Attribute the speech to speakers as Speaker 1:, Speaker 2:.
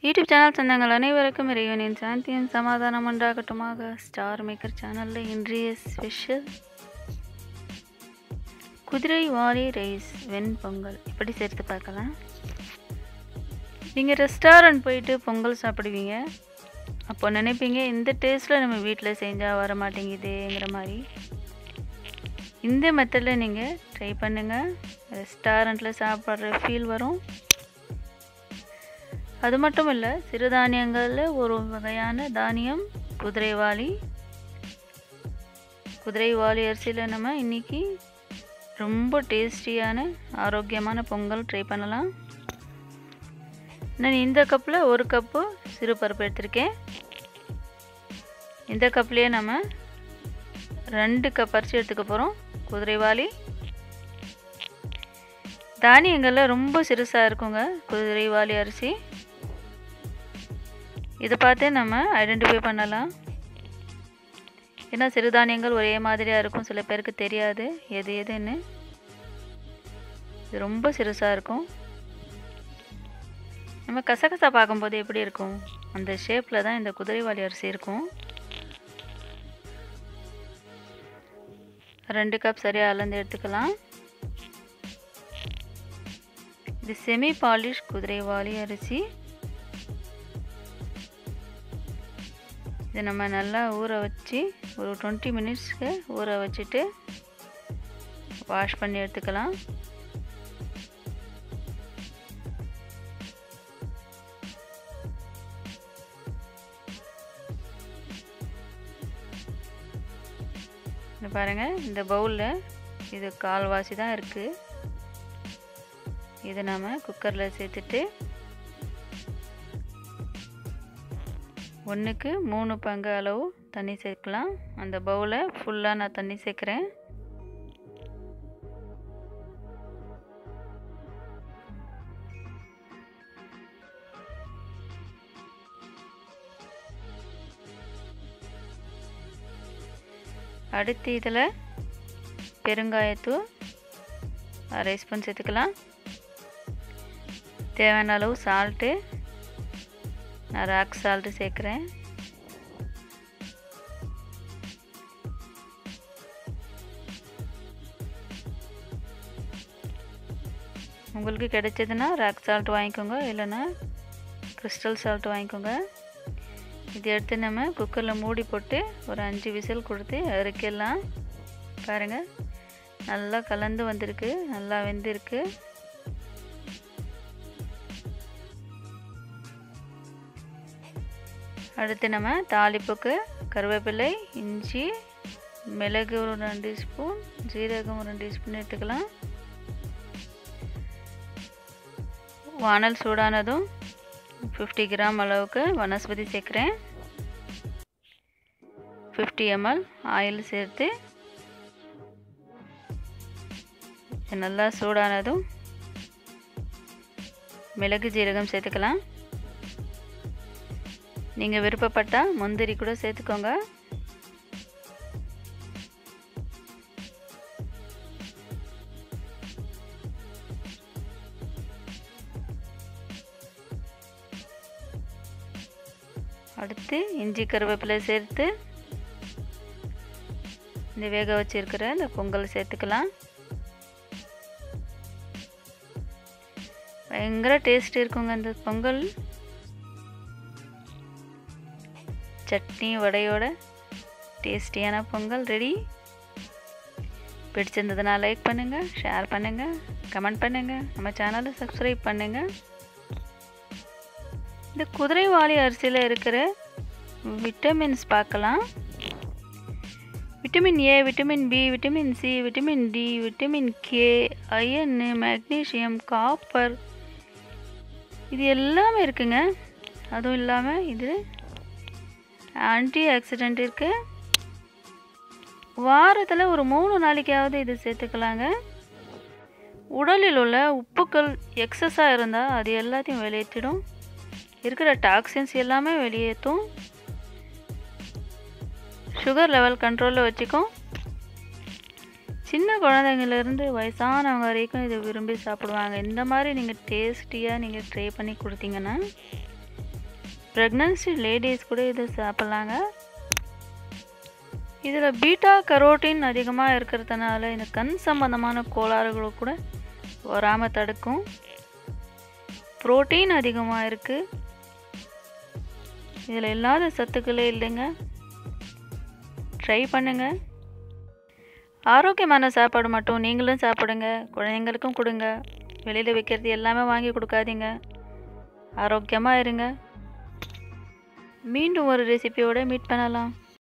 Speaker 1: YouTube channel சொந்தங்கள் அனைவருக்கும் இறைவனின் சாந்தியும் சமாதானம் உண்டாகட்டுமாக ஸ்டார் மேக்கர் சேனலில் இன்றைய ஸ்பெஷல் குதிரை வாரி ரைஸ் வெண்பொங்கல் எப்படி சேர்த்து பார்க்கலாம் நீங்கள் ரெஸ்டாரண்ட் போயிட்டு பொங்கல் சாப்பிடுவீங்க அப்போ நினைப்பீங்க இந்த டேஸ்ட்டில் நம்ம வீட்டில் செஞ்சால் வர மாட்டேங்குதேங்கிற மாதிரி இந்த மெத்தடில் நீங்கள் ட்ரை பண்ணுங்கள் ரெஸ்டாரண்ட்டில் சாப்பிட்ற ஃபீல் வரும் அது மட்டும் இல்லை சிறுதானியங்களில் ஒரு வகையான தானியம் குதிரைவாளி குதிரைவாளி அரிசியில் நம்ம இன்றைக்கி ரொம்ப டேஸ்டியான ஆரோக்கியமான பொங்கல் ட்ரை பண்ணலாம் நான் இந்த கப்பில் ஒரு கப்பு சிறு பருப்பு எடுத்திருக்கேன் இந்த கப்லேயே நம்ம ரெண்டு கப் அரிசி எடுத்துக்க போகிறோம் குதிரைவாளி தானியங்களில் ரொம்ப சிறுசாக இருக்குங்க குதிரைவாளி அரிசி இதை பார்த்தே நம்ம ஐடென்டிஃபை பண்ணலாம் ஏன்னா சிறுதானியங்கள் ஒரே மாதிரியாக இருக்கும் சில பேருக்கு தெரியாது எது எதுன்னு இது ரொம்ப சிறுசாக இருக்கும் நம்ம கசகசா பார்க்கும்போது எப்படி இருக்கும் அந்த ஷேப்பில் தான் இந்த குதிரைவாளி அரிசி இருக்கும் ரெண்டு கப் சரியாக அளந்து எடுத்துக்கலாம் இது செமி பாலிஷ் குதிரைவாளி அரிசி இதை நம்ம நல்லா ஊற வச்சு ஒரு டுவெண்ட்டி மினிட்ஸ்க்கு ஊற வச்சுட்டு வாஷ் பண்ணி எடுத்துக்கலாம் இந்த பாருங்கள் இந்த பவுலில் இது கால்வாசி தான் இருக்குது இதை நாம் குக்கரில் சேர்த்துட்டு ஒன்றுக்கு மூணு பங்கு அளவு தண்ணி சேர்க்கலாம் அந்த பவுலை ஃபுல்லாக நான் தண்ணி சேர்க்குறேன் அடுத்து இதில் பெருங்காயத்தூள் அரை ஸ்பூன் சேர்த்துக்கலாம் தேவையான அளவு சால்ட்டு நான் ராக் சால்ட்டு சேர்க்குறேன் உங்களுக்கு கிடைச்சதுன்னா ராக் சால்ட் வாங்கிக்கோங்க இல்லைன்னா கிறிஸ்டல் சால்ட் வாங்கிக்கோங்க இது எடுத்து நம்ம குக்கரில் மூடி போட்டு ஒரு அஞ்சு விசில் கொடுத்து அறுக்கலாம் பாருங்கள் நல்லா கலந்து வந்திருக்கு நல்லா வெந்திருக்கு அடுத்து நம்ம தாளிப்புக்கு கருவேப்பிலை இஞ்சி மிளகு ஒரு ரெண்டு ஸ்பூன் ஜீரகம் ஒரு ரெண்டு ஸ்பூன் எடுத்துக்கலாம் வானல் சூடானதும் ஃபிஃப்டி கிராம் அளவுக்கு வனஸ்பதி சேர்க்குறேன் ஃபிஃப்டி எம்எல் ஆயில் சேர்த்து நல்லா சூடானதும் மிளகு ஜீரகம் சேர்த்துக்கலாம் நீங்கள் விருப்பப்பட்டால் முந்திரி கூட சேர்த்துக்கோங்க அடுத்து இஞ்சி கருவேப்பிலை சேர்த்து இந்த வேக வச்சிருக்கிற இந்த பொங்கல் சேர்த்துக்கலாம் பயங்கர டேஸ்ட் இருக்குங்க இந்த பொங்கல் சட்னி வடையோட டேஸ்டியான பொங்கல் ரெடி பிடிச்சிருந்ததுன்னா லைக் பண்ணுங்கள் ஷேர் பண்ணுங்கள் கமெண்ட் பண்ணுங்கள் நம்ம சேனலை சப்ஸ்கிரைப் பண்ணுங்கள் இந்த குதிரைவாளி அரிசியில் இருக்கிற விட்டமின்ஸ் பார்க்கலாம் vitamin A vitamin B vitamin C vitamin D vitamin K iron magnesium copper இது எல்லாமே இருக்குங்க அதுவும் இல்லாமல் இது ஆன்டி ஆக்சிடெண்ட் இருக்குது வாரத்தில் ஒரு மூணு நாளைக்காவது இது சேர்த்துக்கலாங்க உடலில் உள்ள உப்புக்கள் எக்ஸஸாக இருந்தால் அது எல்லாத்தையும் வெளியேற்றிடும் இருக்கிற டாக்ஸின்ஸ் எல்லாமே வெளியேற்றும் சுகர் லெவல் கண்ட்ரோலில் வச்சுக்கும் சின்ன குழந்தைங்கலேருந்து வயசானவங்க வரைக்கும் இதை விரும்பி சாப்பிடுவாங்க இந்த மாதிரி நீங்கள் டேஸ்டியாக நீங்கள் ட்ரை பண்ணி கொடுத்தீங்கன்னா ப்ரெக்னன்சி லேடிஸ் கூட இதை சாப்பிட்லாங்க இதில் பீட்டா கரோட்டின் அதிகமாக இருக்கிறதுனால இந்த கண் சம்பந்தமான கோளாறுகள் கூட வராமல் தடுக்கும் புரோட்டீன் அதிகமாக இருக்குது இதில் இல்லாத சத்துக்களே இல்லைங்க ட்ரை பண்ணுங்க ஆரோக்கியமான சாப்பாடு மட்டும் நீங்களும் சாப்பிடுங்க குழந்தைங்களுக்கும் கொடுங்க வெளியில் வைக்கிறது எல்லாமே வாங்கி கொடுக்காதீங்க ஆரோக்கியமாக இருங்க மீண்டும் ஒரு ரெசிபியோட மீட் பண்ணலாம்